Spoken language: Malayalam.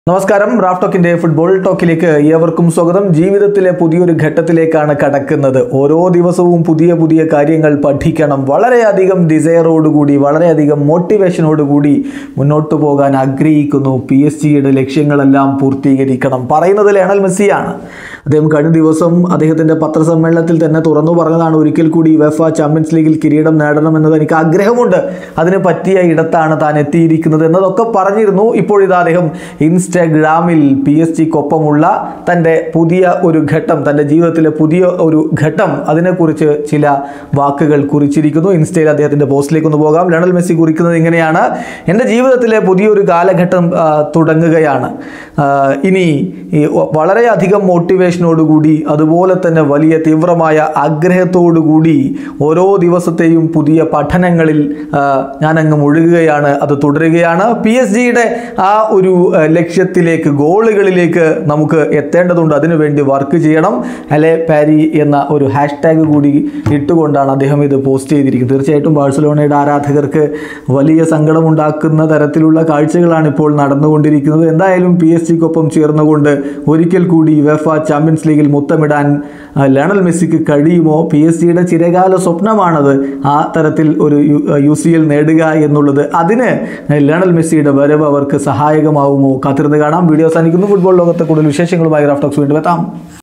നമസ്കാരം റാഫ് ടോക്കിന്റെ ഫുട്ബോൾ ടോക്കിലേക്ക് ഏവർക്കും സ്വാഗതം ജീവിതത്തിലെ പുതിയൊരു ഘട്ടത്തിലേക്കാണ് കടക്കുന്നത് ഓരോ ദിവസവും പുതിയ പുതിയ കാര്യങ്ങൾ പഠിക്കണം വളരെയധികം ഡിസയറോടുകൂടി വളരെയധികം മോട്ടിവേഷനോടുകൂടി മുന്നോട്ട് പോകാൻ ആഗ്രഹിക്കുന്നു പി എസ് ജിയുടെ ലക്ഷ്യങ്ങളെല്ലാം പൂർത്തീകരിക്കണം പറയുന്നത് ലയണൽ മെസ്സിയാണ് അദ്ദേഹം കഴിഞ്ഞ ദിവസം അദ്ദേഹത്തിന്റെ പത്രസമ്മേളനത്തിൽ തന്നെ തുറന്നു പറഞ്ഞതാണ് ഒരിക്കൽ കൂടി വെഫ ചാമ്പ്യൻസ് ലീഗിൽ കിരീടം നേടണമെന്നത് എനിക്ക് ആഗ്രഹമുണ്ട് അതിന് പറ്റിയ ഇടത്താണ് താൻ എത്തിയിരിക്കുന്നത് എന്നതൊക്കെ പറഞ്ഞിരുന്നു ഇപ്പോഴിതാ അദ്ദേഹം ഇൻസ്റ്റാഗ്രാമിൽ പി എസ് ജിക്കൊപ്പമുള്ള തൻ്റെ പുതിയ ഒരു ഘട്ടം തൻ്റെ ജീവിതത്തിലെ പുതിയ ഒരു ഘട്ടം അതിനെക്കുറിച്ച് ചില വാക്കുകൾ കുറിച്ചിരിക്കുന്നു ഇൻസ്റ്റയിൽ അദ്ദേഹത്തിൻ്റെ പോസ്റ്റിലേക്ക് ഒന്ന് പോകാം ലണൽ മെസ്സി കുറിക്കുന്നത് ഇങ്ങനെയാണ് എൻ്റെ ജീവിതത്തിലെ പുതിയൊരു കാലഘട്ടം ആ, തുടങ്ങുകയാണ് ആ, ഇനി ഈ വളരെയധികം മോട്ടിവേഷനോടുകൂടി അതുപോലെ തന്നെ വലിയ തീവ്രമായ ആഗ്രഹത്തോടുകൂടി ഓരോ ദിവസത്തെയും പുതിയ പഠനങ്ങളിൽ ആ, ഞാനങ്ങ് മുഴുകുകയാണ് അത് തുടരുകയാണ് പി എസ് ജിയുടെ ആ ഒരു ആ, ലക്ഷ്യത്തിലേക്ക് ഗോളുകളിലേക്ക് നമുക്ക് എത്തേണ്ടതുണ്ട് അതിനുവേണ്ടി വർക്ക് ചെയ്യണം അല്ലെ പാരി എന്ന ഒരു ഹാഷ്ടാഗ് കൂടി ഇട്ടുകൊണ്ടാണ് അദ്ദേഹം ഇത് പോസ്റ്റ് ചെയ്തിരിക്കുന്നത് തീർച്ചയായിട്ടും ബാഴ്സലോണയുടെ ആരാധകർക്ക് വലിയ സങ്കടമുണ്ടാക്കുന്ന തരത്തിലുള്ള കാഴ്ചകളാണ് ഇപ്പോൾ നടന്നുകൊണ്ടിരിക്കുന്നത് എന്തായാലും പി എസ് ജിക്കൊപ്പം ചേർന്നുകൊണ്ട് ഒരിക്കൽ കൂടി വെഫ ചാമ്പ്യൻസ് ലീഗിൽ മുത്തമിടാൻ ആ, ലയണൽ മെസ്സിക്ക് കഴിയുമോ പി എസ് ജിയുടെ ചിരകാല സ്വപ്നമാണത് ആ തരത്തിൽ ഒരു യു സി എൽ നേടുക എന്നുള്ളത് അതിന് ലയണൽ മെസ്സിയുടെ വരവ് അവർക്ക് സഹായകമാവുമോ കാത്തിരുന്ന് കാണാം വീഡിയോ അവസാനിക്കുന്നു ഫുട്ബോൾ ലോകത്തെ കൂടുതൽ വിശേഷങ്ങളുമായി റാഫ്റ്റോക്സ് വീണ്ടും എത്താം